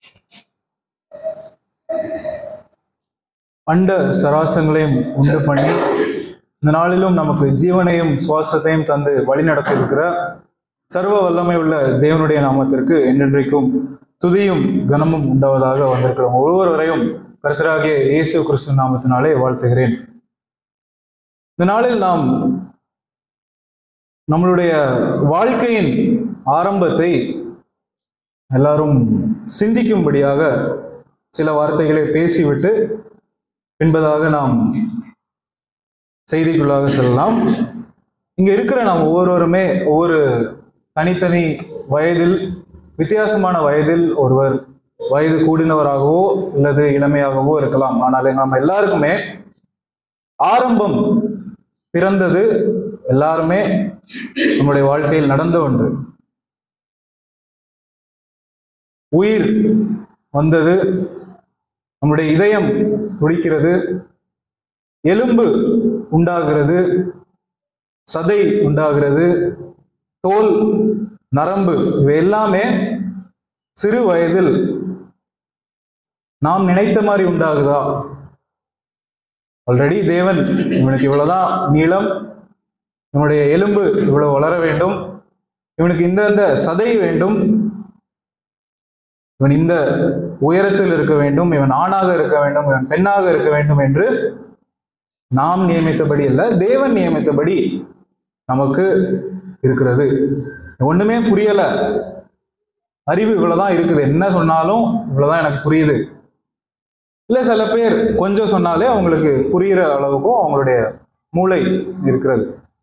அண்ட சராசங்களையும் உண்டு பண்ணி இந்த நாளிலும் நமக்கு ஜீவனையும் சுவாசத்தையும் தந்து வழிநடத்தி இருக்கிற சர்வ வல்லமை உள்ள தேவனுடைய நாமத்திற்கு என்றென்றைக்கும் துதியும் கனமும் உண்டாவதாக வந்திருக்கிறோம் ஒவ்வொருவரையும் கர்த்தராகிய இயேசு கிறிஸ்து நாமத்தினாலே வாழ்த்துகிறேன் இந்த நாளில் நாம் நம்மளுடைய வாழ்க்கையின் ஆரம்பத்தை எல்லாரும் சிந்திக்கும்படியாக சில வார்த்தைகளை பேசிவிட்டு பின்பதாக நாம் செய்திக்குள்ளாக செல்லலாம் இங்க இருக்கிற நாம் ஒவ்வொருவருமே ஒவ்வொரு தனித்தனி வயதில் வித்தியாசமான வயதில் ஒருவர் வயது கூடினவராகவோ அல்லது இளமையாகவோ இருக்கலாம் ஆனால் நம்ம எல்லாருக்குமே ஆரம்பம் பிறந்தது எல்லாருமே நம்முடைய வாழ்க்கையில் நடந்த ஒன்று உயிர் வந்தது நம்முடைய இதயம் துடிக்கிறது எலும்பு உண்டாகிறது சதை உண்டாகிறது தோல் நரம்பு இவை எல்லாமே சிறு வயதில் நாம் நினைத்த மாதிரி உண்டாகுதா ஆல்ரெடி தேவன் இவனுக்கு இவ்வளவுதான் நீளம் இவனுடைய எலும்பு இவ்வளவு வளர வேண்டும் இவனுக்கு இந்த இந்த சதை வேண்டும் இவன் இந்த உயரத்தில் இருக்க வேண்டும் இவன் ஆணாக இருக்க வேண்டும் இவன் பெண்ணாக இருக்க வேண்டும் என்று நாம் நியமித்தபடி அல்ல தேவன் நியமித்தபடி நமக்கு இருக்கிறது ஒண்ணுமே புரியல அறிவு இவ்வளவுதான் இருக்குது என்ன சொன்னாலும் இவ்வளவுதான் எனக்கு புரியுது இல்ல சில பேர் கொஞ்சம் சொன்னாலே அவங்களுக்கு புரிகிற அளவுக்கும் அவங்களுடைய மூளை இருக்கிறது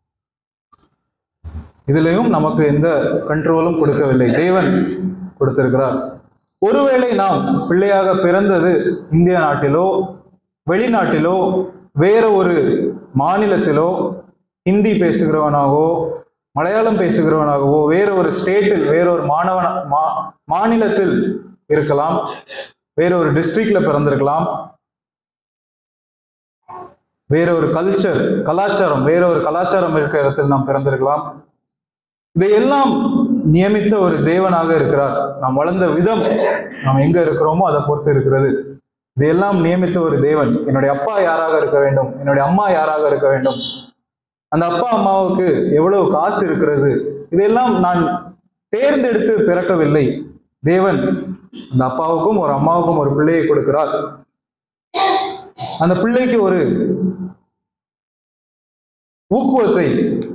இதுலயும் நமக்கு எந்த கண்ட்ரோலும் கொடுக்கவில்லை தேவன் கொடுத்திருக்கிறார் ஒருவேளை நாம் பிள்ளையாக பிறந்தது இந்திய நாட்டிலோ வெளிநாட்டிலோ வேற ஒரு மாநிலத்திலோ ஹிந்தி பேசுகிறவனாகவோ மலையாளம் பேசுகிறவனாகவோ வேற ஒரு ஸ்டேட்டில் வேற ஒரு மாணவன மா மாநிலத்தில் இருக்கலாம் வேற ஒரு டிஸ்ட்ரிக்ட்ல பிறந்திருக்கலாம் வேற ஒரு கல்ச்சர் கலாச்சாரம் வேற ஒரு கலாச்சாரம் இருக்கிற இடத்தில் நாம் பிறந்திருக்கலாம் இதையெல்லாம் நியமித்த ஒரு தேவனாக இருக்கிறார் நாம் வளர்ந்த விதம் நாம் எங்க இருக்கிறோமோ அதை பொறுத்து இருக்கிறது இதையெல்லாம் நியமித்த ஒரு தேவன் என்னுடைய அப்பா யாராக இருக்க வேண்டும் என்னுடைய அம்மா யாராக இருக்க வேண்டும் அந்த அப்பா அம்மாவுக்கு எவ்வளவு காசு இருக்கிறது இதெல்லாம் நான் தேர்ந்தெடுத்து பிறக்கவில்லை தேவன் அந்த அப்பாவுக்கும் ஒரு அம்மாவுக்கும் ஒரு பிள்ளையை கொடுக்கிறார் அந்த பிள்ளைக்கு ஒரு ஊக்குவத்தை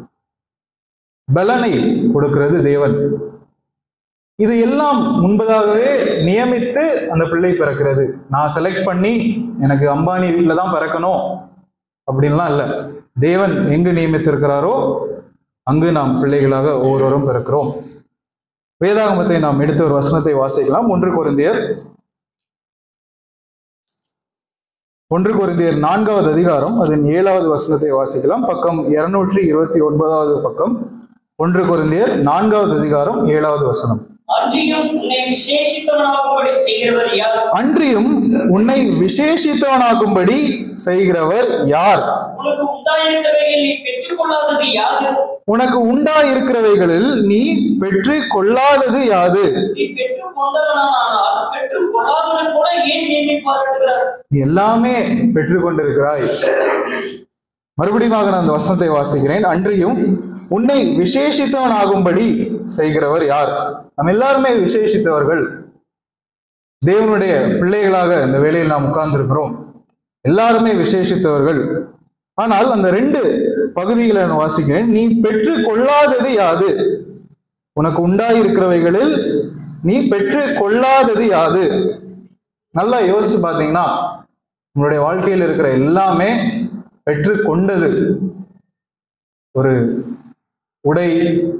பலனை கொடுக்கிறது தேவன் இது எல்லாம் முன்பதாகவே நியமித்து அந்த பிள்ளை பிறக்கிறது நான் செலக்ட் பண்ணி எனக்கு அம்பானி வீட்டில் தான் பிறக்கணும் அப்படின்லாம் இல்லை தேவன் எங்கு நியமித்திருக்கிறாரோ அங்கு நாம் பிள்ளைகளாக ஒவ்வொருவரும் பிறக்கிறோம் வேதாகமத்தை நாம் எடுத்த ஒரு வசனத்தை வாசிக்கலாம் ஒன்று கொரிந்தியர் ஒன்று கொரிந்தியர் நான்காவது அதிகாரம் அதன் ஏழாவது வசனத்தை வாசிக்கலாம் பக்கம் இருநூற்றி இருபத்தி ஒன்பதாவது பக்கம் ஒன்று கொரிந்தியர் நான்காவது அதிகாரம் ஏழாவது வசனம் அன்றியும் உன்னை விசேஷித்தவனாகும்படி செய்கிறவர் யார் அன்றியும் உன்னை விசேஷித்தவனாக்கும்படி செய்கிறவர் யார் உனக்கு உண்டாயிருக்கிறவைகள் நீ பெற்றுக்கொள்ளாதது யாது உனக்கு உண்டாயிருக்கிறவைகளில் நீ பெற்று கொள்ளாதது யாது நீ பெற்றுக் கொண்டவனானால் பெற்றுக் கொள்ளாதவன் கூட ஏன் நியமிப்பார்கள் நீ எல்லாமே பெற்று கொண்டிருக்கிறாய் மறுபடியும் நான் அந்த வசனத்தை வாசிக்கிறேன் அன்றியும் உன்னை விசேஷித்தவனாகும்படி செய்கிறவர் யார் நம்ம எல்லாருமே விசேஷித்தவர்கள் தேவனுடைய பிள்ளைகளாக இந்த வேளையில் நாம் உட்கார்ந்திருக்கிறோம் எல்லாருமே விசேஷித்தவர்கள் ஆனால் அந்த ரெண்டு பகுதிகளை நான் வாசிக்கிறேன் நீ பெற்று கொள்ளாதது யாது உனக்கு உண்டாயிருக்கிறவைகளில் நீ பெற்று கொள்ளாதது யாது நல்லா யோசிச்சு பார்த்தீங்கன்னா உங்களுடைய வாழ்க்கையில் இருக்கிற எல்லாமே பெற்று கொண்டது ஒரு உடை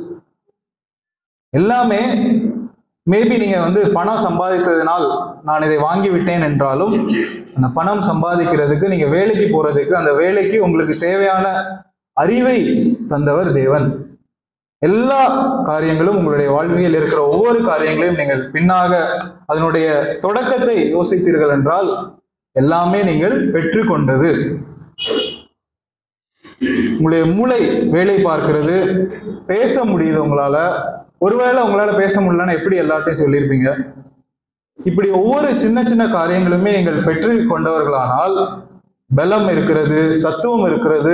எல்லாமே மேபி நீங்க வந்து பணம் சம்பாதித்ததினால் நான் இதை வாங்கி விட்டேன் என்றாலும் அந்த பணம் சம்பாதிக்கிறதுக்கு நீங்க வேலைக்கு போறதுக்கு அந்த வேலைக்கு உங்களுக்கு தேவையான அறிவை தந்தவர் தேவன் எல்லா காரியங்களும் உங்களுடைய வாழ்க்கையில் இருக்கிற ஒவ்வொரு காரியங்களையும் நீங்கள் பின்னாக அதனுடைய தொடக்கத்தை யோசித்தீர்கள் என்றால் எல்லாமே நீங்கள் பெற்றுக்கொண்டது உங்களுடைய மூளை வேலை பார்க்கிறது பேச முடியுது உங்களால ஒருவேளை உங்களால பேச முடியலன்னா எப்படி எல்லார்ட்டையும் சொல்லியிருப்பீங்க இப்படி ஒவ்வொரு சின்ன சின்ன காரியங்களுமே நீங்கள் பெற்று கொண்டவர்களானால் பலம் இருக்கிறது சத்துவம் இருக்கிறது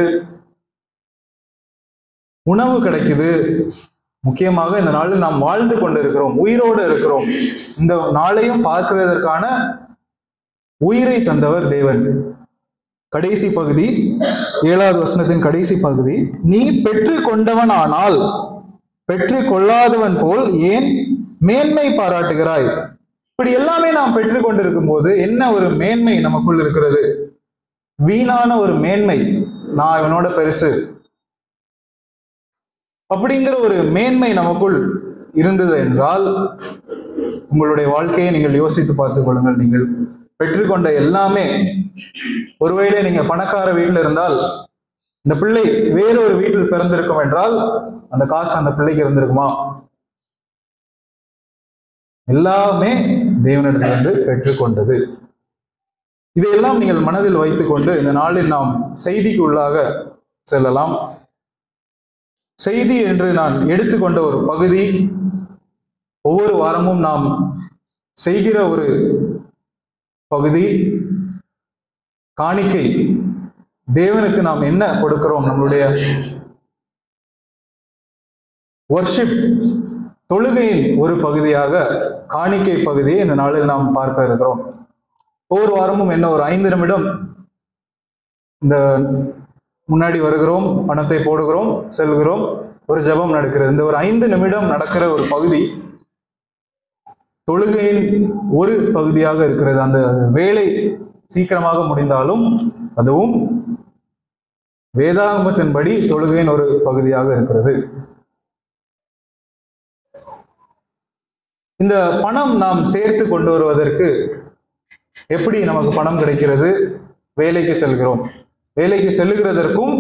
உணவு கிடைக்குது முக்கியமாக இந்த நாளில் நாம் வாழ்ந்து கொண்டிருக்கிறோம் உயிரோடு இருக்கிறோம் இந்த நாளையும் பார்க்கிறதற்கான உயிரை தந்தவர் தேவன் கடைசி பகுதி ஏழாவது வசனத்தின் கடைசி பகுதி நீ பெற்று கொண்டவன் ஆனால் பெற்று கொள்ளாதவன் போல் ஏன் மேன்மை பாராட்டுகிறாய் இப்படி எல்லாமே நாம் பெற்று கொண்டிருக்கும் போது என்ன ஒரு மேன்மை நமக்குள் இருக்கிறது வீணான ஒரு மேன்மை நான் இவனோட பெருசு அப்படிங்கிற ஒரு மேன்மை நமக்குள் இருந்தது என்றால் உங்களுடைய வாழ்க்கையை நீங்கள் யோசித்து பார்த்துக் கொள்ளுங்கள் நீங்கள் பெற்றுக்கொண்ட எல்லாமே ஒருவேளை நீங்க பணக்கார வீட்டில் இருந்தால் இந்த பிள்ளை வேறொரு வீட்டில் பிறந்திருக்கும் என்றால் அந்த காசு அந்த பிள்ளைக்கு இருந்திருக்குமா எல்லாமே தேவனிடத்திலிருந்து பெற்றுக்கொண்டது இதையெல்லாம் நீங்கள் மனதில் வைத்துக்கொண்டு இந்த நாளில் நாம் செய்திக்கு உள்ளாக செல்லலாம் செய்தி என்று நான் எடுத்துக்கொண்ட ஒரு பகுதி ஒவ்வொரு வாரமும் நாம் செய்கிற ஒரு பகுதி காணிக்கை தேவனுக்கு நாம் என்ன கொடுக்கிறோம் நம்மளுடைய வர்ஷிப் தொழுகையின் ஒரு பகுதியாக காணிக்கை பகுதியை இந்த நாளில் நாம் பார்க்க இருக்கிறோம் ஒவ்வொரு வாரமும் என்ன ஒரு ஐந்து நிமிடம் இந்த முன்னாடி வருகிறோம் பணத்தை போடுகிறோம் செல்கிறோம் ஒரு ஜெபம் நடக்கிறது இந்த ஒரு ஐந்து நிமிடம் நடக்கிற ஒரு பகுதி தொழுகையின் ஒரு பகுதியாக இருக்கிறது அந்த வேலை சீக்கிரமாக முடிந்தாலும் அதுவும் வேதாகமத்தின்படி தொழுகையின் ஒரு பகுதியாக இருக்கிறது இந்த பணம் நாம் சேர்த்து கொண்டு வருவதற்கு எப்படி நமக்கு பணம் கிடைக்கிறது வேலைக்கு செல்கிறோம் வேலைக்கு செல்லுகிறதற்கும்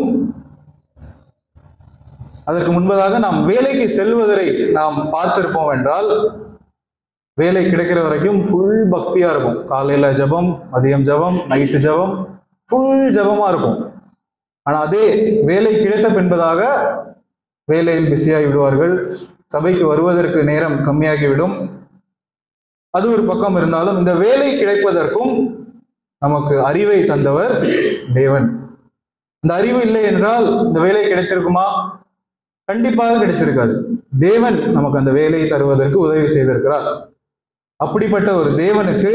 அதற்கு முன்பதாக நாம் வேலைக்கு செல்வதை நாம் பார்த்திருப்போம் என்றால் வேலை கிடைக்கிற வரைக்கும் ஃபுல் பக்தியா இருக்கும் காலையில ஜெபம் மதியம் ஜெபம் நைட்டு ஜெபம் ஃபுல் ஜெபமா இருக்கும் ஆனா அதே வேலை கிடைத்த பின்பதாக வேலையில் பிஸியாகி விடுவார்கள் சபைக்கு வருவதற்கு நேரம் கம்மியாகிவிடும் அது ஒரு பக்கம் இருந்தாலும் இந்த வேலை கிடைப்பதற்கும் நமக்கு அறிவை தந்தவர் தேவன் இந்த அறிவு இல்லை என்றால் இந்த வேலை கிடைத்திருக்குமா கண்டிப்பாக கிடைத்திருக்காது தேவன் நமக்கு அந்த வேலையை தருவதற்கு உதவி செய்திருக்கிறார் அப்படிப்பட்ட ஒரு தேவனுக்கு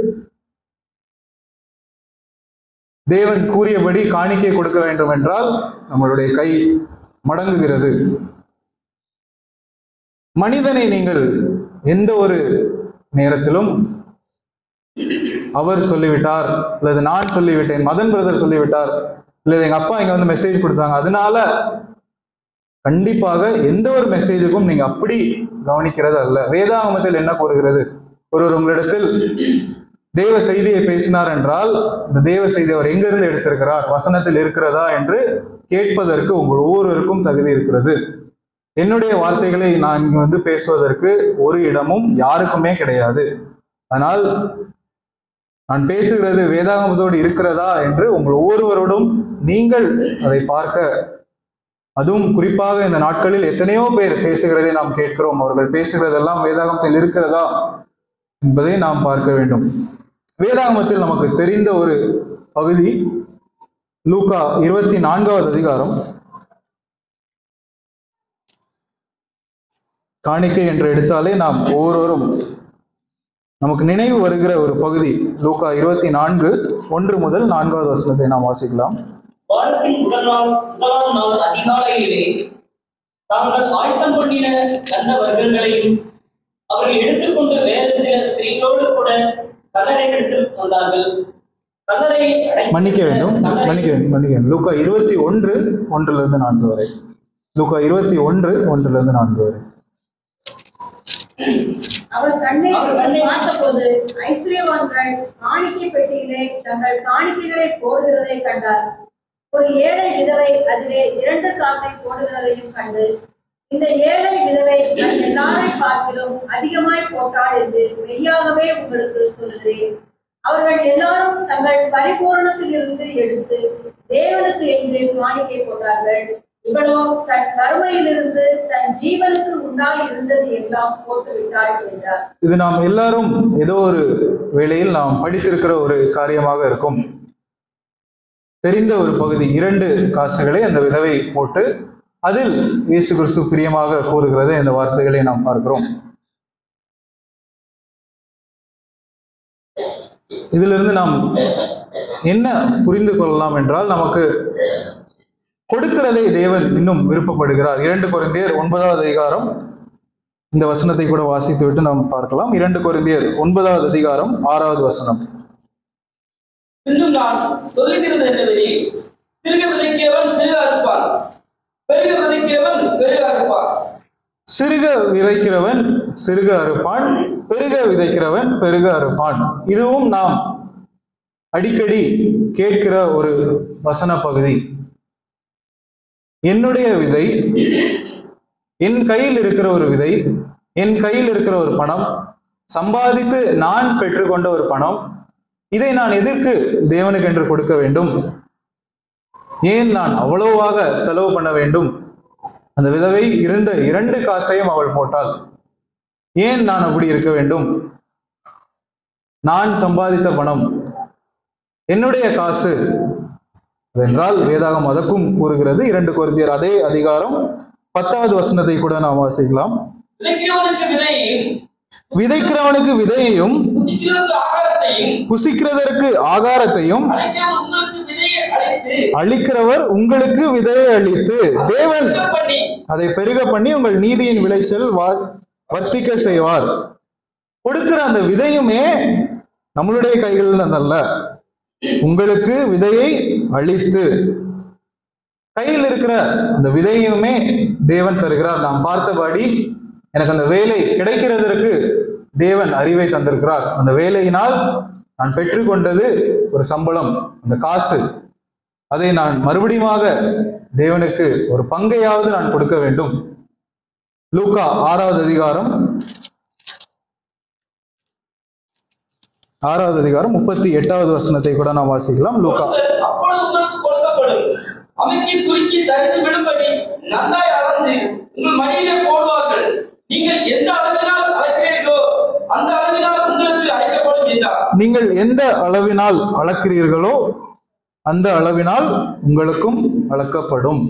தேவன் கூறியபடி காணிக்கை கொடுக்க வேண்டும் என்றால் நம்மளுடைய கை மடங்குகிறது மனிதனை நீங்கள் எந்த ஒரு நேரத்திலும் அவர் சொல்லிவிட்டார் அல்லது நான் சொல்லிவிட்டேன் மதன் பிரதர் சொல்லிவிட்டார் அல்லது எங்க அப்பா இங்க வந்து மெசேஜ் கொடுத்தாங்க அதனால கண்டிப்பாக எந்த ஒரு மெசேஜுக்கும் நீங்க அப்படி கவனிக்கிறது அல்ல வேதாகமத்தில் என்ன கூறுகிறது ஒருவர் உங்களிடத்தில் தேவ செய்தியை பேசினார் என்றால் இந்த தேவ செய்தி அவர் எங்கிருந்து எடுத்திருக்கிறார் வசனத்தில் இருக்கிறதா என்று கேட்பதற்கு உங்கள் ஒவ்வொருவருக்கும் தகுதி இருக்கிறது என்னுடைய வார்த்தைகளை நான் இங்கு வந்து பேசுவதற்கு ஒரு இடமும் யாருக்குமே கிடையாது ஆனால் நான் பேசுகிறது வேதாகமத்தோடு இருக்கிறதா என்று உங்கள் ஒவ்வொருவரோடும் நீங்கள் அதை பார்க்க அதுவும் குறிப்பாக இந்த நாட்களில் எத்தனையோ பேர் பேசுகிறதை நாம் கேட்கிறோம் அவர்கள் பேசுகிறதெல்லாம் வேதாகமத்தில் இருக்கிறதா என்பதை நாம் பார்க்க வேண்டும் வேதாகமத்தில் நமக்கு தெரிந்த ஒரு பகுதி லூக்கா இருபத்தி நான்காவது அதிகாரம் காணிக்கை என்று எடுத்தாலே நாம் ஒவ்வொருவரும் நமக்கு நினைவு வருகிற ஒரு பகுதி லூக்கா இருபத்தி நான்கு ஒன்று முதல் நான்காவது வசனத்தை நாம் வாசிக்கலாம் வாரத்தின் முதல் நாள் முதலாம் நாள் அதிகாலையிலே தாங்கள் ஆயத்தம் பண்ணின நல்ல வர்க்கங்களையும் அவர்கள் எடுத்துக்கொண்டு வேறு சில ஸ்திரீகளோடு கூட கல்லறை எடுத்து வந்தார்கள் கல்லறை அடைத்து- மன்னிக்க வேண்டும் கல்லறை- மன்னிக்க வேண்டும் மன்னிக்க வேண்டும் லூக்கா இருபத்தி ஒன்று ஒன்றிலிருந்து நான்கு வரை லூக்கா இருபத்தி ஒன்று ஒன்றிலிருந்து நான்கு வரை அவள் கண்ணை அவள் கண்ணை- பார்த்தபோது ஐஸ்வர்யவான்கள் காணிக்கை பெட்டியிலே தங்கள் காணிக்கைகளை போடுகிறதை கண்டார் ஒரு ஏழை விதவை அதிலே இரண்டு காசை போடுகிறதையும் கண்டு இந்த ஏழை விதவை நான் எல்லாரை பார்க்கிலும் அதிகமாய் போட்டாள் என்று மெய்யாகவே உங்களுக்கு சொல்கிறேன் அவர்கள் எல்லாரும் தங்கள் பரிபூரணத்திலிருந்து எடுத்து தேவனுக்கு என்று காணிக்கை போட்டார்கள் இவளோ தன் கருமையிலிருந்து தன் ஜீவனுக்கு முன்னால் இருந்தது எல்லாம் போட்டு விட்டாள் என்றார் இது நாம் எல்லாரும் ஏதோ ஒரு வேளையில் நாம் படித்திருக்கிற ஒரு காரியமாக இருக்கும் தெரிந்த ஒரு பகுதி இரண்டு காசுகளை அந்த விதவை போட்டு அதில் இயேசு கிறிஸ்து பிரியமாக கூறுகிறதை இந்த வார்த்தைகளை நாம் பார்க்கிறோம் இதிலிருந்து நாம் என்ன புரிந்து கொள்ளலாம் என்றால் நமக்கு கொடுக்கிறதை தேவன் இன்னும் விருப்பப்படுகிறார் இரண்டு கொரிந்தியர் ஒன்பதாவது அதிகாரம் இந்த வசனத்தை கூட வாசித்து விட்டு நாம் பார்க்கலாம் இரண்டு கொரிந்தியர் ஒன்பதாவது அதிகாரம் ஆறாவது வசனம் இன்னும் நான் சொல்லுகிறது என்னவெனில் சிறுக விதைக்கிறவன் சிறுக அறுப்பான் பெருக விதைக்கிறவன் பெருக அறுப்பான் சிறுக விதைக்கிறவன் சிறுக அறுப்பான் பெருக விதைக்கிறவன் பெருக அறுப்பான் இதுவும் நாம் அடிக்கடி கேட்கிற ஒரு வசன பகுதி என்னுடைய விதை என் கையில் இருக்கிற ஒரு விதை என் கையில் இருக்கிற ஒரு பணம் சம்பாதித்து நான் பெற்றுக்கொண்ட ஒரு பணம் இதை நான் எதற்கு தேவனுக்கு என்று கொடுக்க வேண்டும் ஏன் நான் அவ்வளவாக செலவு பண்ண வேண்டும் அந்த விதவை இருந்த இரண்டு காசையும் அவள் போட்டாள் ஏன் நான் அப்படி இருக்க வேண்டும் நான் சம்பாதித்த பணம் என்னுடைய காசு என்றால் வேதாகம் அதற்கும் கூறுகிறது இரண்டு கொரிந்தியர் அதே அதிகாரம் பத்தாவது வசனத்தை கூட நாம் வாசிக்கலாம் விதைக்கிறவனுக்கு விதையையும் விதைக்கிறவனுக்கு விதையையும் புசிக்கிறவனுக்கு ஆகாரத்தையும் புசிக்கிறதற்கு ஆகாரத்தையும் அழைக்கிறவன் உங்களுக்கு விதையை அழைத்து அளிக்கிறவர் உங்களுக்கு விதையை அளித்து தேவன் பெருக பண்ணி அதை பெருக பண்ணி உங்கள் நீதியின் விளைச்சல் வா- வர்த்திக்க செய்வார் கொடுக்கிற அந்த விதையுமே நம்மளுடைய கைகளில் அல்ல உங்களுக்கு விதையை அளித்து கையில் இருக்கிற அந்த விதையுமே தேவன் தருகிறார் நாம் பார்த்தபடி எனக்கு அந்த வேலை கிடைக்கிறதற்கு தேவன் அறிவை தந்திருக்கிறார் அந்த வேலையினால் நான் பெற்றுக்கொண்டது ஒரு சம்பளம் அந்த காசு அதை நான் மறுபடியுமாக தேவனுக்கு ஒரு பங்கையாவது நான் கொடுக்க வேண்டும் லூக்கா ஆறாவது அதிகாரம் ஆறாவது அதிகாரம் முப்பத்தி எட்டாவது வசனத்தை கூட நாம் வாசிக்கலாம் லூக்கா அப்பொழுது உங்களுக்கு கொடுக்கப்படும் அமைக்கி துருக்கி சரிந்து விடும்படி நன்றாய் அளந்து உங்கள் மடியிலே போடுவார்கள் நீங்கள் எந்த அளவினால் அழைக்கிறீர்களோ அந்த அளவினால் உங்களுக்கு அழைக்கப்படும் என்றார் நீங்கள் எந்த அளவினால் அளக்கிறீர்களோ அந்த அளவினால் உங்களுக்கும் அளக்கப்படும்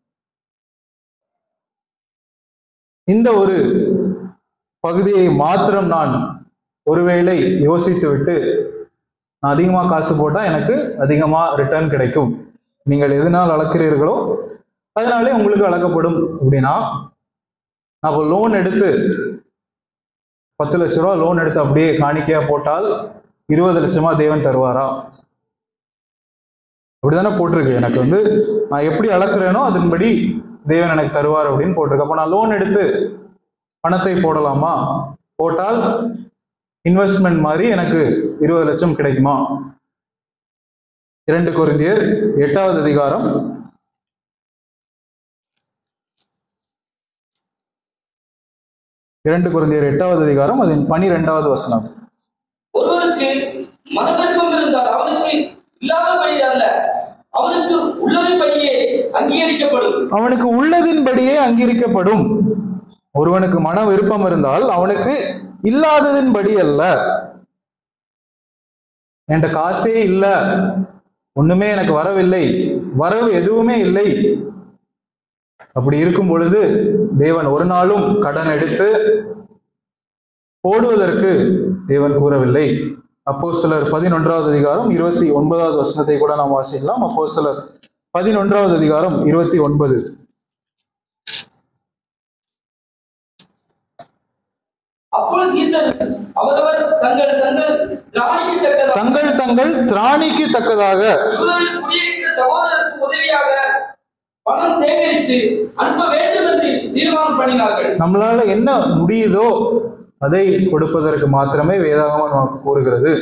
இந்த ஒரு பகுதியை மாத்திரம் நான் ஒருவேளை யோசித்து விட்டு நான் அதிகமாக காசு போட்டால் எனக்கு அதிகமாக ரிட்டர்ன் கிடைக்கும் நீங்கள் எதனால் அளக்கிறீர்களோ அதனாலே உங்களுக்கு அளக்கப்படும் அப்படின்னா நான் இப்போ லோன் எடுத்து பத்து லட்ச ரூபா லோன் எடுத்து அப்படியே காணிக்கையா போட்டால் இருபது லட்சமா தேவன் தருவாரா அப்படிதானே போட்டிருக்கு எனக்கு வந்து நான் எப்படி அளக்குறேனோ அதன்படி தேவன் எனக்கு தருவார் அப்படின்னு போட்டிருக்கு அப்போ நான் லோன் எடுத்து பணத்தை போடலாமா போட்டால் இன்வெஸ்ட்மெண்ட் மாதிரி எனக்கு இருபது லட்சம் கிடைக்குமா இரண்டு கொரிந்தியர் எட்டாவது அதிகாரம் இரண்டு குருந்தியர் எட்டாவது அதிகாரம் அதன் பனிரெண்டாவது வசனம் ஒருவருக்கு மனவிருப்பம் இருந்தால் அவனுக்கு இல்லாதபடி அல்ல அவனுக்கு உள்ளதுபடியே அங்கீகரிக்கப்படும் அவனுக்கு உள்ளதின்படியே அங்கீகரிக்கப்படும் ஒருவனுக்கு மன விருப்பம் இருந்தால் அவனுக்கு இல்லாததின்படி அல்ல என்கிட்ட காசே இல்ல ஒண்ணுமே எனக்கு வரவில்லை வரவு எதுவுமே இல்லை அப்படி இருக்கும் பொழுது தேவன் ஒரு நாளும் கடன் எடுத்து போடுவதற்கு தேவன் கூறவில்லை அப்போ சிலர் பதினொன்றாவது அதிகாரம் இருபத்தி ஒன்பதாவது வசனத்தை கூட நாம் வாசிக்கலாம் அப்போ சிலர் பதினொன்றாவது அதிகாரம் இருபத்தி ஒன்பது அப்பொழுது ஈசன் அவரவர் தங்கள் தங்கள் திராணிக்கு தக்கதாக தங்கள் தங்கள் திராணிக்கு தக்கதாக யூதரில் குடியிருக்கிற சகோதரருக்கு உதவியாக பணம் சேகரித்து அனுப்ப வேண்டும் என்று தீர்மானம் பண்ணினார்கள் நம்மளால என்ன முடியுதோ அதை கொடுப்பதற்கு மாத்திரமே வேதாகமம் நமக்கு கூறுகிறது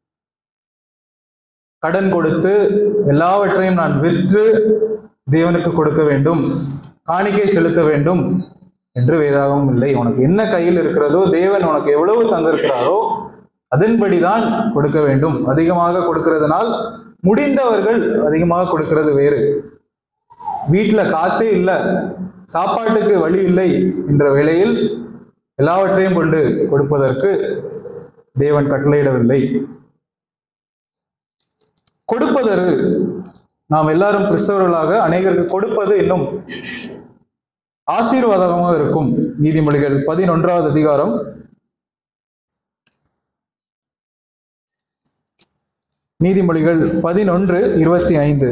கடன் கொடுத்து எல்லாவற்றையும் நான் விற்று தேவனுக்கு கொடுக்க வேண்டும் காணிக்கை செலுத்த வேண்டும் என்று வேதாகமும் இல்லை உனக்கு என்ன கையில் இருக்கிறதோ தேவன் உனக்கு எவ்வளவு தந்திருக்கிறாரோ அதன்படிதான் கொடுக்க வேண்டும் அதிகமாக கொடுக்கிறதுனால் முடிந்தவர்கள் அதிகமாக கொடுக்கிறது வேறு வீட்டில் காசே இல்லை சாப்பாட்டுக்கு வழி இல்லை என்ற வேளையில் எல்லாவற்றையும் கொண்டு கொடுப்பதற்கு தேவன் கட்டளையிடவில்லை கொடுப்பதற்கு நாம் எல்லாரும் கிறிஸ்தவர்களாக அநேகருக்கு கொடுப்பது இன்னும் ஆசீர்வாதமாக இருக்கும் நீதிமொழிகள் பதினொன்றாவது அதிகாரம் நீதிமொழிகள் பதினொன்று இருபத்தி ஐந்து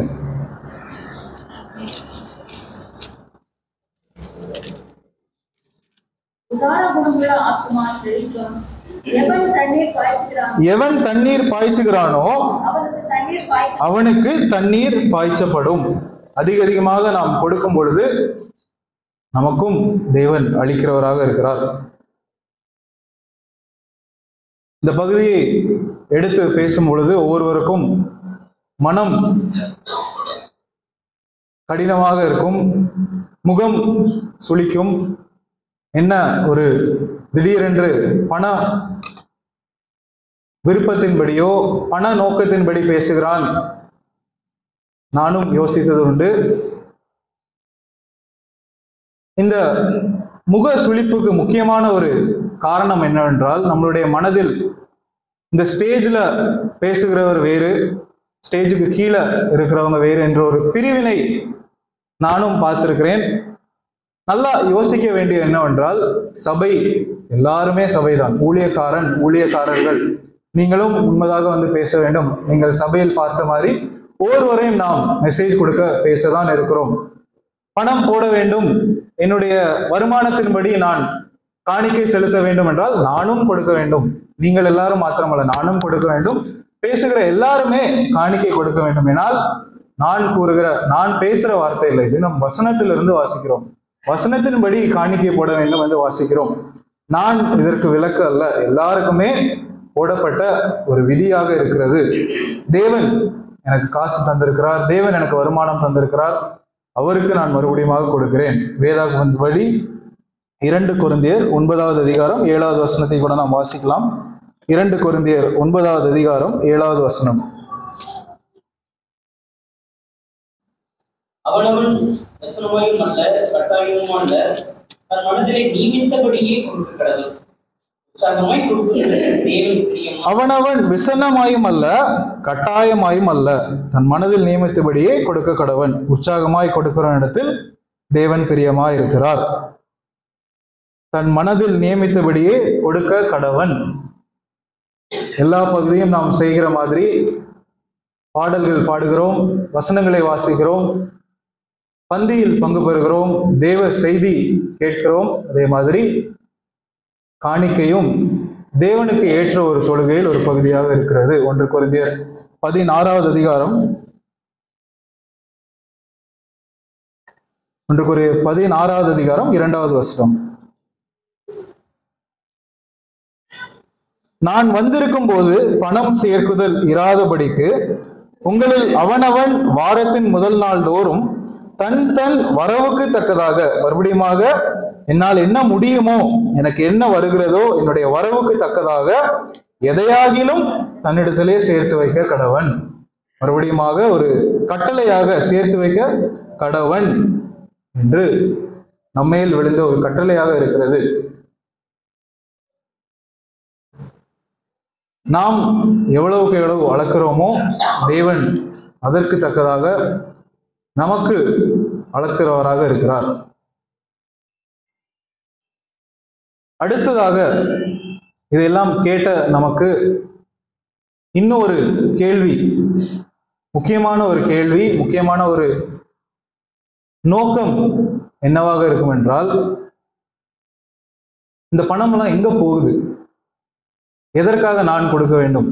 உதார குணமுள்ள ஆத்மா செழிக்கும் எவன் தண்ணீர் பாய்ச்சுகிறான் எவன் தண்ணீர் பாய்ச்சுகிறானோ அவனுக்கு தண்ணீர் பாய்ச்ச அவனுக்கு தண்ணீர் பாய்ச்சப்படும் அதிக அதிகமாக நாம் கொடுக்கும் பொழுது நமக்கும் தேவன் அளிக்கிறவராக இருக்கிறார் இந்த பகுதியை எடுத்து பேசும் பொழுது ஒவ்வொருவருக்கும் மனம் கடினமாக இருக்கும் முகம் சுளிக்கும் என்ன ஒரு திடீரென்று பண விருப்பத்தின்படியோ பண நோக்கத்தின்படி பேசுகிறான் நானும் யோசித்தது உண்டு இந்த முக சுளிப்புக்கு முக்கியமான ஒரு காரணம் என்னவென்றால் நம்மளுடைய மனதில் இந்த ஸ்டேஜில் பேசுகிறவர் வேறு ஸ்டேஜுக்கு கீழே இருக்கிறவங்க வேறு என்ற ஒரு பிரிவினை நானும் பார்த்திருக்கிறேன் நல்லா யோசிக்க வேண்டிய என்னவென்றால் சபை எல்லாருமே சபைதான் ஊழியக்காரன் ஊழியக்காரர்கள் நீங்களும் உண்மைதாக வந்து பேச வேண்டும் நீங்கள் சபையில் பார்த்த மாதிரி ஒவ்வொருவரையும் நாம் மெசேஜ் கொடுக்க பேசதான் இருக்கிறோம் பணம் போட வேண்டும் என்னுடைய வருமானத்தின்படி நான் காணிக்கை செலுத்த வேண்டும் என்றால் நானும் கொடுக்க வேண்டும் நீங்கள் எல்லாரும் மாத்திரமல்ல நானும் கொடுக்க வேண்டும் பேசுகிற எல்லாருமே காணிக்கை கொடுக்க வேண்டும் எனால் நான் கூறுகிற நான் பேசுற வார்த்தை இல்லை இது நம் வசனத்திலிருந்து வாசிக்கிறோம் வசனத்தின்படி காணிக்கை போட வேண்டும் என்று வாசிக்கிறோம் நான் இதற்கு விலக்கு அல்ல எல்லாருக்குமே போடப்பட்ட ஒரு விதியாக இருக்கிறது தேவன் எனக்கு காசு தந்திருக்கிறார் தேவன் எனக்கு வருமானம் தந்திருக்கிறார் அவருக்கு நான் மறுபடியும் கொடுக்கிறேன் வேதாகமன் வழி இரண்டு கொரிந்தியர் ஒன்பதாவது அதிகாரம் ஏழாவது வசனத்தை கூட நாம் வாசிக்கலாம் இரண்டு கொரிந்தியர் ஒன்பதாவது அதிகாரம் ஏழாவது வசனம் அவனவன் வசனமாயும் அல்ல கட்டாயமும் அல்ல தன் மனதிலே நியமித்தபடியே கொடுக்க கடவுள் உற்சாகமாய் கொடுக்கிறது தேவன் பிரியமா அவனவன் விசனமாயும் அல்ல கட்டாயமாயும் அல்ல தன் மனதில் நியமித்தபடியே கொடுக்க கடவன் உற்சாகமாய் கொடுக்கிற இடத்தில் தேவன் பிரியமாய் இருக்கிறார் தன் மனதில் நியமித்தபடியே கொடுக்க கடவன் எல்லா பகுதியும் நாம் செய்கிற மாதிரி பாடல்கள் பாடுகிறோம் வசனங்களை வாசிக்கிறோம் பந்தியில் பங்கு பெறுகிறோம் தேவ செய்தி கேட்கிறோம் அதே மாதிரி காணிக்கையும் தேவனுக்கு ஏற்ற ஒரு தொழுகையில் ஒரு பகுதியாக இருக்கிறது ஒன்று கொரிந்தியர் பதினாறாவது அதிகாரம் ஒன்று கொரிய பதினாறாவது அதிகாரம் இரண்டாவது வசனம் நான் வந்திருக்கும் போது பணம் சேர்க்குதல் இராதபடிக்கு உங்களில் அவனவன் வாரத்தின் முதல் நாள் தோறும் தன் தன் வரவுக்கு தக்கதாக மறுபடியுமாக என்னால் என்ன முடியுமோ எனக்கு என்ன வருகிறதோ என்னுடைய வரவுக்கு தக்கதாக எதையாகிலும் தன்னிடத்திலே சேர்த்து வைக்க கடவன் மறுபடியுமாக ஒரு கட்டளையாக சேர்த்து வைக்க கடவன் என்று நம்மேல் விழுந்த ஒரு கட்டளையாக இருக்கிறது நாம் எவ்வளவுக்கு எவ்வளவு அளக்கிறோமோ தேவன் அதற்கு தக்கதாக நமக்கு அளக்கிறவராக இருக்கிறார் அடுத்ததாக இதையெல்லாம் கேட்ட நமக்கு இன்னும் ஒரு கேள்வி முக்கியமான ஒரு கேள்வி முக்கியமான ஒரு நோக்கம் என்னவாக இருக்கும் என்றால் இந்த பணமெல்லாம் எங்க போகுது எதற்காக நான் கொடுக்க வேண்டும்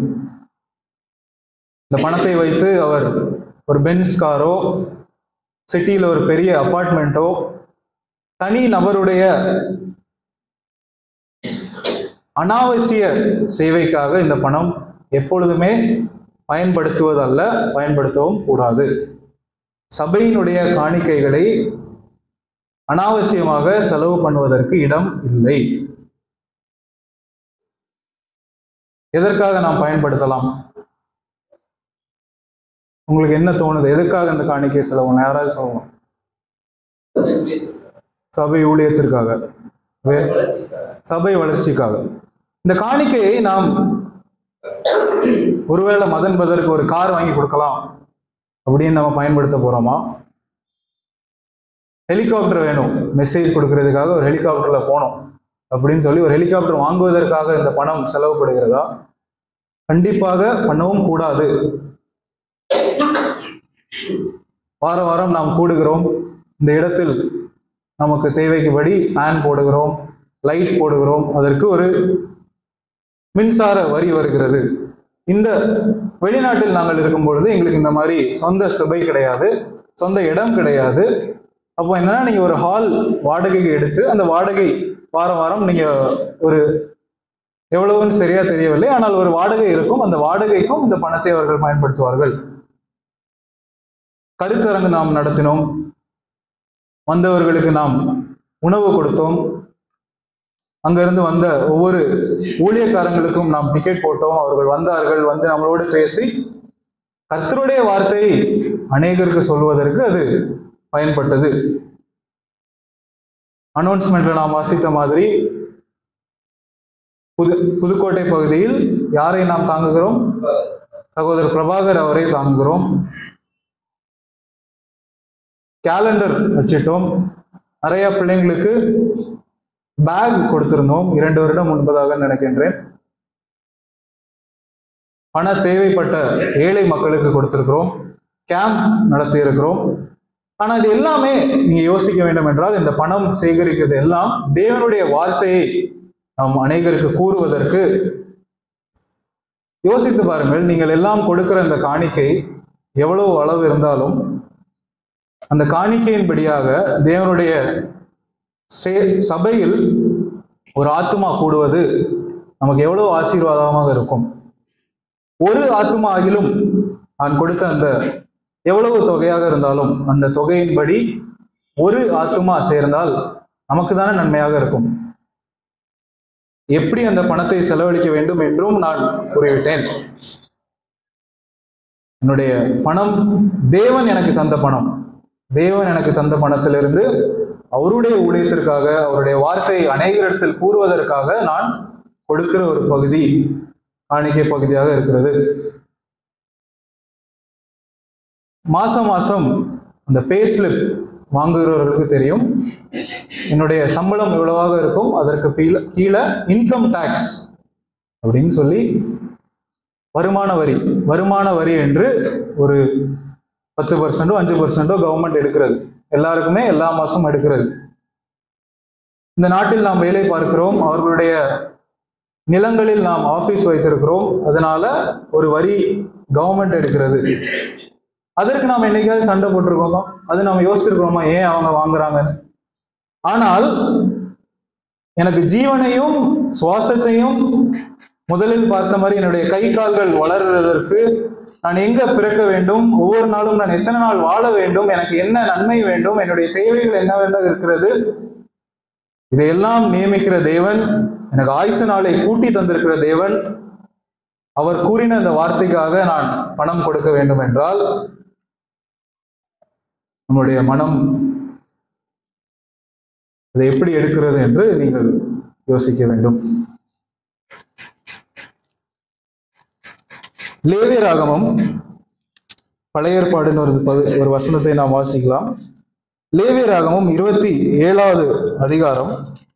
இந்த பணத்தை வைத்து அவர் ஒரு பென்ஸ் காரோ சிட்டியில் ஒரு பெரிய அப்பார்ட்மெண்ட்டோ தனி நபருடைய அனாவசிய சேவைக்காக இந்த பணம் எப்பொழுதுமே பயன்படுத்துவதல்ல பயன்படுத்தவும் கூடாது சபையினுடைய காணிக்கைகளை அனாவசியமாக செலவு பண்ணுவதற்கு இடம் இல்லை எதற்காக நாம் பயன்படுத்தலாம் உங்களுக்கு என்ன தோணுது எதற்காக இந்த காணிக்கை செலவு யாராவது சொல்லலாம் சபை ஊழியத்திற்காக வே- சபை வளர்ச்சிக்காக இந்த காணிக்கையை நாம் ஒருவேளை மதன் பதருக்கு ஒரு கார் வாங்கி கொடுக்கலாம் அப்படின்னு நம்ம பயன்படுத்த போறோமா ஹெலிகாப்டர் வேணும் மெசேஜ் கொடுக்கறதுக்காக ஒரு ஹெலிகாப்டர்ல போனோம் அப்படின்னு சொல்லி ஒரு ஹெலிகாப்டர் வாங்குவதற்காக இந்த பணம் செலவுப்படுகிறதா கண்டிப்பாக பண்ணவும் கூடாது வார வாரம் நாம் கூடுகிறோம் இந்த இடத்தில் நமக்கு தேவைக்குபடி ஃபேன் போடுகிறோம் லைட் போடுகிறோம் அதற்கு ஒரு மின்சார வரி வருகிறது இந்த வெளிநாட்டில் நாங்கள் இருக்கும் பொழுது எங்களுக்கு இந்த மாதிரி சொந்த சபை கிடையாது சொந்த இடம் கிடையாது அப்போ என்னன்னா நீங்க ஒரு ஹால் வாடகைக்கு எடுத்து அந்த வாடகை வாரம் வாரம் நீங்க ஒரு எவ்வளவுன்னு சரியா தெரியவில்லை ஆனால் ஒரு வாடகை இருக்கும் அந்த வாடகைக்கும் இந்த பணத்தை அவர்கள் பயன்படுத்துவார்கள் கருத்தரங்கு நாம் நடத்தினோம் வந்தவர்களுக்கு நாம் உணவு கொடுத்தோம் அங்கிருந்து வந்த ஒவ்வொரு ஊழியக்காரங்களுக்கும் நாம் டிக்கெட் போட்டோம் அவர்கள் வந்தார்கள் வந்து நம்மளோடு பேசி கர்த்தருடைய வார்த்தையை அநேகருக்கு சொல்வதற்கு அது பயன்பட்டது அனௌன்ஸ்மெண்ட்ல நாம் வாசித்த மாதிரி புது புதுக்கோட்டை பகுதியில் யாரை நாம் தாங்குகிறோம் சகோதரர் பிரபாகர் அவரை தாங்குகிறோம் கேலண்டர் வச்சிட்டோம் நிறைய பிள்ளைங்களுக்கு பேக் கொடுத்திருந்தோம் இரண்டு வருடம் முன்பதாக நினைக்கின்றேன் பண தேவைப்பட்ட ஏழை மக்களுக்கு கொடுத்திருக்கிறோம் கேம்ப் நடத்தி இருக்கிறோம் ஆனா இது எல்லாமே நீங்க யோசிக்க வேண்டும் என்றால் இந்த பணம் சேகரிக்கிறது எல்லாம் தேவனுடைய வார்த்தையை நாம் அநேகருக்கு கூறுவதற்கு யோசித்து பாருங்கள் நீங்கள் எல்லாம் கொடுக்கிற இந்த காணிக்கை எவ்வளவு அளவு இருந்தாலும் அந்த காணிக்கையின்படியாக தேவனுடைய சே- சபையில் ஒரு ஆத்துமா கூடுவது நமக்கு எவ்வளவு ஆசீர்வாதமாக இருக்கும் ஒரு ஆத்துமா ஆகிலும் நான் கொடுத்த அந்த எவ்வளவு தொகையாக இருந்தாலும் அந்த தொகையின்படி ஒரு ஆத்துமா சேர்ந்தால் நமக்கு தானே நன்மையாக இருக்கும் எப்படி அந்த பணத்தை செலவழிக்க வேண்டும் என்றும் நான் கூறிவிட்டேன் என்னுடைய பணம் தேவன் எனக்கு தந்த பணம் தேவன் எனக்கு தந்த பணத்திலிருந்து அவருடைய ஊழியத்திற்காக அவருடைய வார்த்தையை அநேகரிடத்தில் கூறுவதற்காக நான் கொடுக்கிற ஒரு பகுதி காணிக்கை பகுதியாக இருக்கிறது மாசம் மாசம் அந்த பே ஸ்லிப் வாங்குகிறவர்களுக்கு தெரியும் என்னுடைய சம்பளம் இவ்வளவாக இருக்கும் அதற்கு கீழே கீழே இன்கம் டேக்ஸ் அப்படின்னு சொல்லி வருமான வரி வருமான வரி என்று ஒரு பத்து பர்சன்டோ அஞ்சு பர்சன்டோ கவர்மெண்ட் எடுக்கிறது எல்லாருக்குமே எல்லா மாசமும் எடுக்கிறது இந்த நாட்டில் நாம் வேலை பார்க்கிறோம் அவர்களுடைய நிலங்களில் நாம் ஆபீஸ் வைத்திருக்கிறோம் அதனால ஒரு வரி கவர்மெண்ட் எடுக்கிறது அதற்கு நாம் என்னைக்காவது சண்டை போட்டிருக்கோமா அது நம்ம யோசிச்சிருக்கிறோமா ஏன் அவங்க வாங்குறாங்கன்னு ஆனால் எனக்கு ஜீவனையும் சுவாசத்தையும் முதலில் பார்த்த மாதிரி என்னுடைய கை கால்கள் வளருவதற்கு நான் எங்க பிறக்க வேண்டும் ஒவ்வொரு நாளும் நான் எத்தனை நாள் வாழ வேண்டும் எனக்கு என்ன நன்மை வேண்டும் என்னுடைய தேவைகள் என்னவென்றாக இருக்கிறது இதையெல்லாம் நியமிக்கிற தேவன் எனக்கு ஆயுசு நாளை கூட்டி தந்திருக்கிற தேவன் அவர் கூறின அந்த வார்த்தைக்காக நான் பணம் கொடுக்க வேண்டும் என்றால் நம்முடைய மனம் அதை எப்படி எடுக்கிறது என்று நீங்கள் யோசிக்க வேண்டும் லேவியராகமம் பழைய ஏற்பாடுன்னு ஒரு பகு- ஒரு வசனத்தை நாம் வாசிக்கலாம் லேவியராகமம் இருபத்தி ஏழாவது அதிகாரம்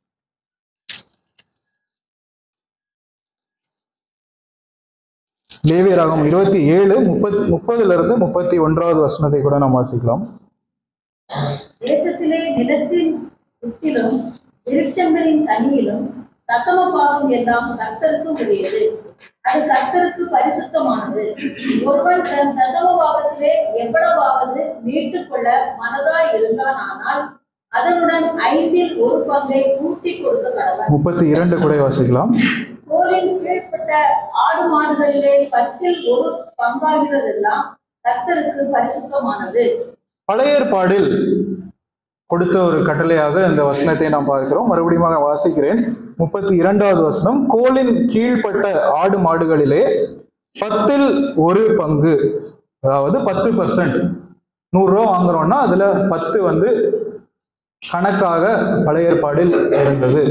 லேவியராகமம் இருபத்தி ஏழு முப்பத் முப்பதுல இருந்து முப்பத்தி ஒன்றாவது வசனத்தை கூட நாம் வாசிக்கலாம் தேசத்திலே நிலத்தின் சுற்றிலும் விருட்சங்களின் கனியிலும் தசம பாகம் எல்லாம் கர்த்தருக்கு உரியது அது கர்த்தருக்கு பரிசுத்தமானது ஒருவன் தன் தசம பாகத்திலே எவ்வளவாவது மீட்டுக் கொள்ள மனதாய் இருந்தானால் அதனுடன் ஐந்தில் ஒரு பங்கை கூட்டி கொடுக்க கடவன் முப்பத்தி இரண்டு கூட வாசிக்கலாம் கோலின் கீழ்ப்பட்ட ஆடு மாடுகளிலே பத்தில் ஒரு பங்காகிறதெல்லாம் கர்த்தருக்கு பரிசுத்தமானது பழைய ஏற்பாடில் கொடுத்த ஒரு கட்டளையாக இந்த வசனத்தை நாம் பார்க்கிறோம் மறுபடியும் நான் வாசிக்கிறேன் முப்பத்தி இரண்டாவது வசனம் கோலின் கீழ்ப்பட்ட ஆடு மாடுகளிலே பத்தில் ஒரு பங்கு அதாவது பத்து பர்சன்ட் நூறுரூவா வாங்குறோம்னா அதுல பத்து வந்து கணக்காக பழைய ஏற்பாடில் இருந்தது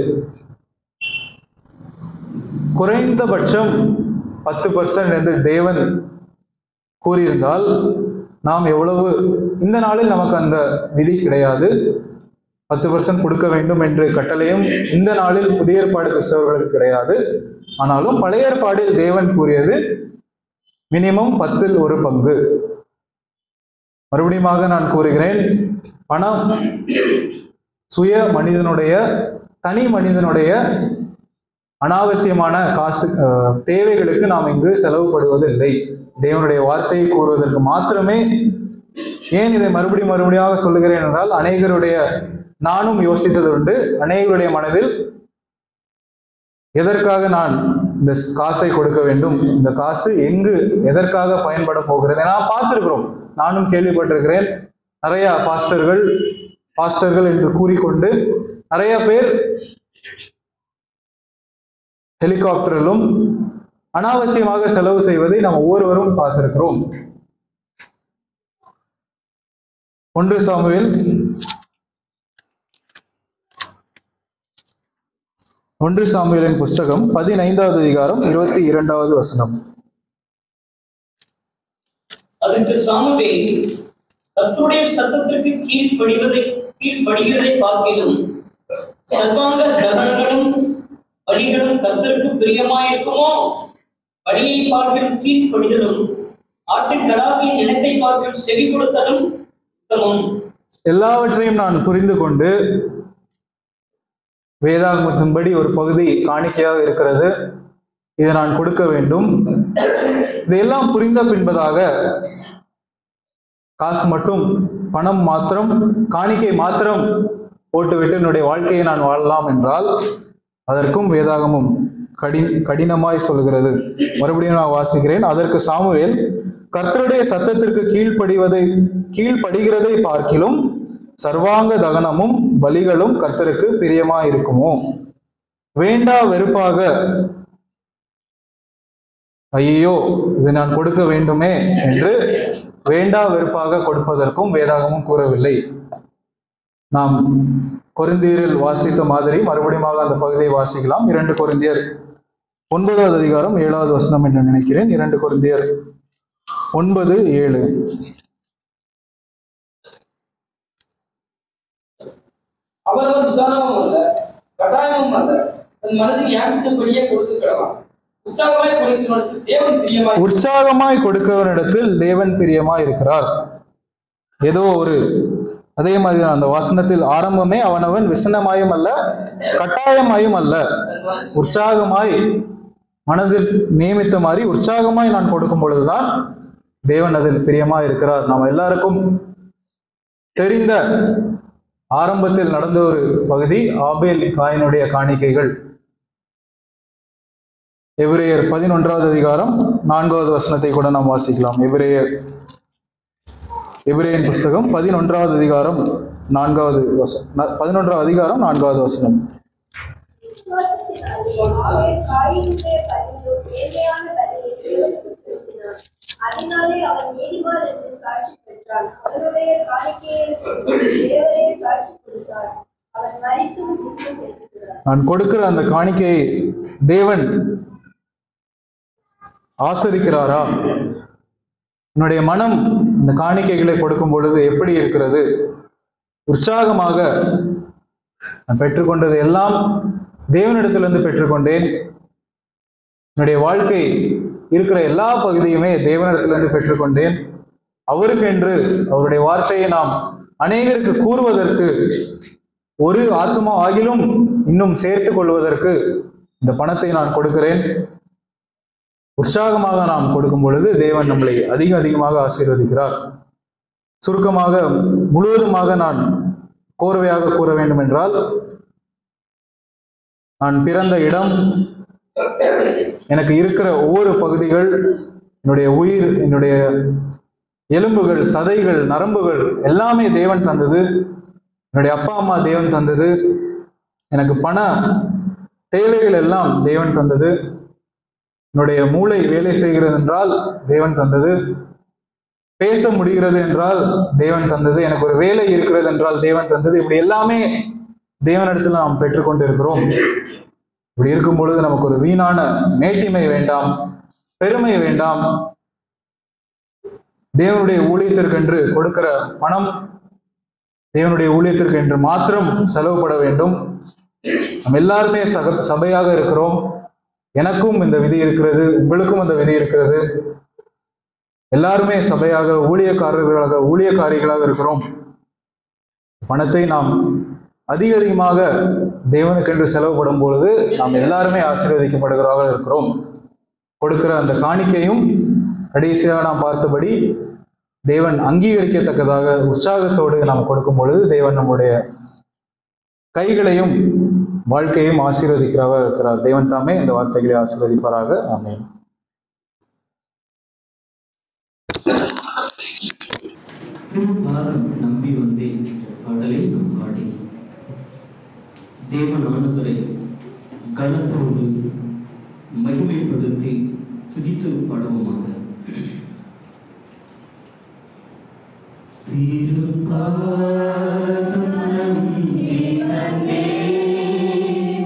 குறைந்தபட்சம் பத்து பர்சன்ட் என்று தேவன் கூறியிருந்தால் நாம் எவ்வளவு இந்த நாளில் நமக்கு அந்த விதி கிடையாது பத்து பர்சன்ட் கொடுக்க வேண்டும் என்று கட்டளையும் இந்த நாளில் புதிய ஏற்பாடு கிறிஸ்தவர்களுக்கு கிடையாது ஆனாலும் பழைய ஏற்பாடில் தேவன் கூறியது மினிமம் பத்தில் ஒரு பங்கு மறுபடியுமாக நான் கூறுகிறேன் பணம் சுய மனிதனுடைய தனி மனிதனுடைய அனாவசியமான காசு அஹ், தேவைகளுக்கு நாம் இங்கு செலவுபடுவது இல்லை தேவனுடைய வார்த்தையை கூறுவதற்கு மாத்திரமே ஏன் இதை மறுபடியும் மறுபடியாக சொல்லுகிறேன் என்றால் அநேகருடைய நானும் யோசித்தது உண்டு அநேகருடைய மனதில் எதற்காக நான் இந்த காசை கொடுக்க வேண்டும் இந்த காசு எங்கு எதற்காக பயன்பட போகிறது நான் பார்த்திருக்கிறோம் நானும் கேள்விப்பட்டிருக்கிறேன் நிறைய பாஸ்டர்கள் பாஸ்டர்கள் என்று கூறிக்கொண்டு நிறைய பேர் ஹெலிகாப்டரிலும் அனாவசியமாக செலவு செய்வதை நாம் ஒவ்வொருவரும் பார்த்திருக்கிறோம் ஒன்று சாமுவேல் ஒன்று சாமுவேலின் புஸ்தகம் பதினைந்தாவது அதிகாரம் இருபத்தி இரண்டாவது வசனம் அதற்கு சாமுவேல் கர்த்தருடைய சத்தத்திற்கு கீழ்ப்படிவதை கீழ்ப்படிகிறதை பார்க்கிலும் சர்வாங்க தகனங்களும் பலிகளும் கர்த்தருக்கு பிரியமாயிருக்குமோ பலியை பார்க்கிலும் கீழ்ப்படிதலும் ஆட்டுக்கடாவின் நிலத்தை பார்க்கிலும் செவி கொடுத்தலும் உத்தமம் எல்லாவற்றையும் நான் புரிந்து கொண்டு வேதாகமத்தின்படி ஒரு பகுதி காணிக்கையாக இருக்கிறது இதை நான் கொடுக்க வேண்டும் இதையெல்லாம் புரிந்த பின்பதாக காசு மட்டும் பணம் மாத்திரம் காணிக்கை மாத்திரம் போட்டுவிட்டு என்னுடைய வாழ்க்கையை நான் வாழலாம் என்றால் அதற்கும் வேதாகமும் கடி கடினமாய் சொல்கிறது மறுபடியும் நான் வாசிக்கிறேன் அதற்கு சாமுவேல் கர்த்தருடைய சத்தத்திற்கு கீழ்ப்படிவதை கீழ்ப்படுகிறதை பார்க்கிலும் சர்வாங்க தகனமும் பலிகளும் கர்த்தருக்கு பிரியமாய் இருக்குமோ வேண்டா வெறுப்பாக ஐயோ இதை நான் கொடுக்க வேண்டுமே என்று வேண்டா வெறுப்பாக கொடுப்பதற்கும் வேதாகமும் கூறவில்லை நாம் கொரிந்தியரில் வாசித்த மாதிரி மறுபடியும் அந்த பகுதியை வாசிக்கலாம் இரண்டு கொரிந்தியர் ஒன்பதாவது அதிகாரம் ஏழாவது வசனம் என்று நினைக்கிறேன் இரண்டு கொரிந்தியர் ஒன்பது ஏழு அவரவர் விசாரமும் அல்ல கட்டாயமும் அல்ல தன் மனதில் யாருக்கும்படியே கொடுத்து கிடலாம் உற்சாகமாய் கொடுக்கிறவனுக்கு தேவன் பிரியமாய் உற்சாகமாய் கொடுக்கவனிடத்தில் தேவன் பிரியமாய் இருக்கிறார் ஏதோ ஒரு அதே மாதிரி அந்த வசனத்தில் ஆரம்பமே அவனவன் விசனமாயும் அல்ல கட்டாயமாயும் அல்ல உற்சாகமாய் மனதில் நியமித்த மாதிரி உற்சாகமாய் நான் கொடுக்கும் பொழுதுதான் தேவன் அதில் பிரியமாய் இருக்கிறார் நாம் எல்லாருக்கும் தெரிந்த ஆரம்பத்தில் நடந்த ஒரு பகுதி ஆபேல் காயினுடைய காணிக்கைகள் எபிரேயர் பதினொன்றாவது அதிகாரம் நான்காவது வசனத்தை கூட நாம் வாசிக்கலாம் எபிரேயர் எபிரேயன் புஸ்தகம் பதினொன்றாவது அதிகாரம் நான்காவது வசனம் பதினொன்றாவது அதிகாரம் நான்காவது வசனம் அதனாலே அவன் நீதிமான் என்று சாட்சி பெற்றான் அவனுடைய காணிக்கையை தேவரே சாட்சி கொடுத்தார் அவன் மறித்தும் இன்னும் பேசுகிறார் நான் கொடுக்கிற அந்த காணிக்கையை தேவன் ஆசரிக்கிறாரா என்னுடைய மனம் இந்த காணிக்கைகளை கொடுக்கும் பொழுது எப்படி இருக்கிறது உற்சாகமாக நான் பெற்றுக்கொண்டது எல்லாம் தேவனிடத்திலிருந்து பெற்றுக்கொண்டேன் என்னுடைய வாழ்க்கை இருக்கிற எல்லா பகுதியுமே தேவனிடத்திலிருந்து பெற்றுக்கொண்டேன் அவருக்கென்று அவருடைய வார்த்தையை நாம் அநேகருக்கு கூறுவதற்கு ஒரு ஆத்மா ஆகிலும் இன்னும் சேர்த்து கொள்வதற்கு இந்த பணத்தை நான் கொடுக்கிறேன் உற்சாகமாக நாம் கொடுக்கும் பொழுது தேவன் நம்மளை அதிக அதிகமாக ஆசீர்வதிக்கிறார் சுருக்கமாக முழுவதுமாக நான் கோர்வையாக கூற வேண்டும் என்றால் நான் பிறந்த இடம் எனக்கு இருக்கிற ஒவ்வொரு பகுதிகள் என்னுடைய உயிர் என்னுடைய எலும்புகள் சதைகள் நரம்புகள் எல்லாமே தேவன் தந்தது என்னுடைய அப்பா அம்மா தேவன் தந்தது எனக்கு பண தேவைகள் எல்லாம் தேவன் தந்தது என்னுடைய மூளை வேலை செய்கிறது என்றால் தேவன் தந்தது பேச முடிகிறது என்றால் தேவன் தந்தது எனக்கு ஒரு வேலை இருக்கிறது என்றால் தேவன் தந்தது இப்படி எல்லாமே தேவனிடத்தில் நாம் பெற்றுக்கொண்டு இருக்கிறோம் இப்படி இருக்கும் பொழுது நமக்கு ஒரு வீணான மேட்டிமை வேண்டாம் பெருமை வேண்டாம் தேவனுடைய ஊழியத்திற்கென்று கொடுக்கிற பணம் தேவனுடைய ஊழியத்திற்கு என்று மாத்திரம் செலவுபட வேண்டும் நம்ம எல்லாருமே சக சபையாக இருக்கிறோம் எனக்கும் இந்த விதி இருக்கிறது உங்களுக்கும் இந்த விதி இருக்கிறது எல்லாருமே சபையாக ஊழியக்காரர்களாக ஊழியக்காரிகளாக இருக்கிறோம் பணத்தை நாம் அதிக அதிகமாக தேவனுக்கென்று செலவுபடும் பொழுது நாம் எல்லாருமே ஆசீர்வதிக்கப்படுகிறவர்கள் இருக்கிறோம் கொடுக்கிற அந்த காணிக்கையும் கடைசியாக நாம் பார்த்தபடி தேவன் அங்கீகரிக்கத்தக்கதாக உற்சாகத்தோடு நாம் கொடுக்கும் பொழுது தேவன் நம்முடைய கைகளையும் வாழ்க்கையும் ஆசீர்வதிக்கிறவர் இருக்கிறார் தேவன் தாமே இந்த வார்த்தைகளை ஆசீர்வதிப்பாராக ஆமென் திருப்பாரம் நம்பி வந்தேன் என்ற பாடலை நாம் பாடி தேவனானவரை கனத்தோடு மகிமைப்படுத்தி துதித்து பாடுவோமாக திருப்பாரம் நம்பி வந்தேன்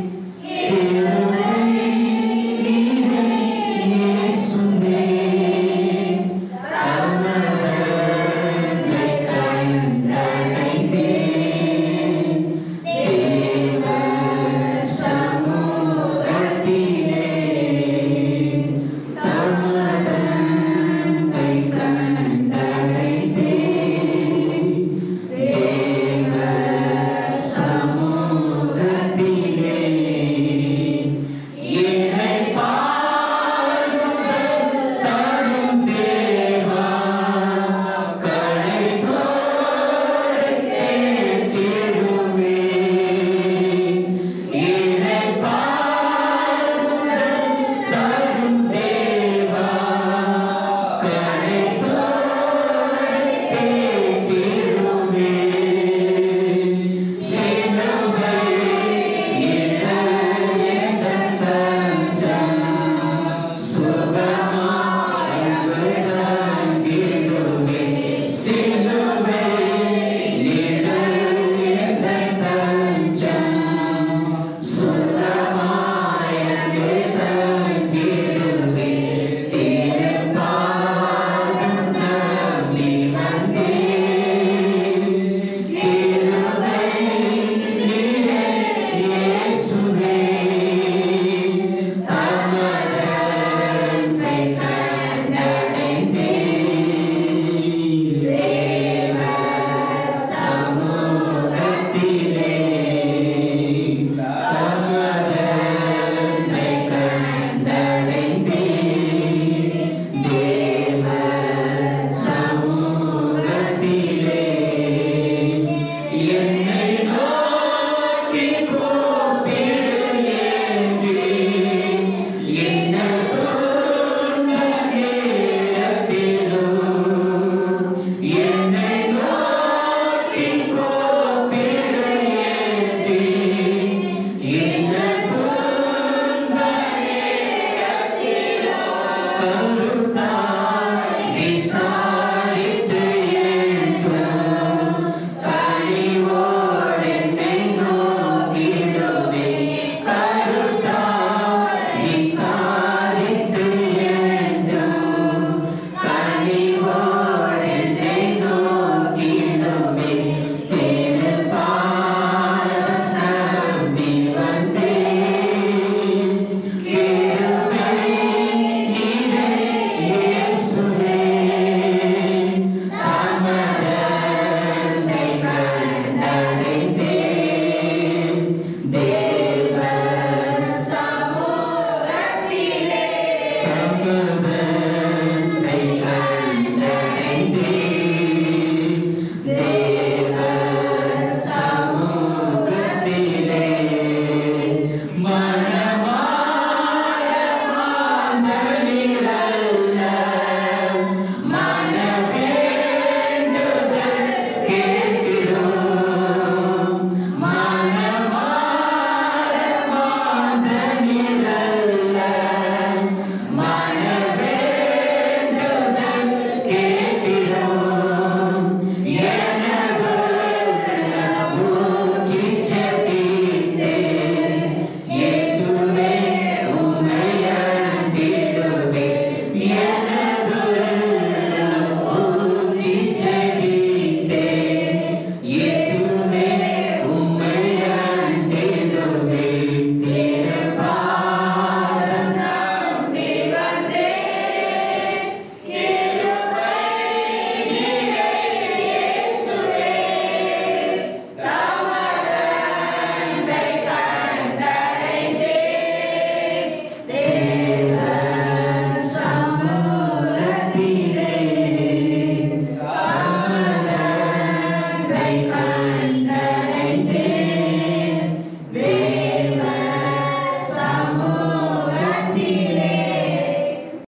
மனமாய மாந்தர்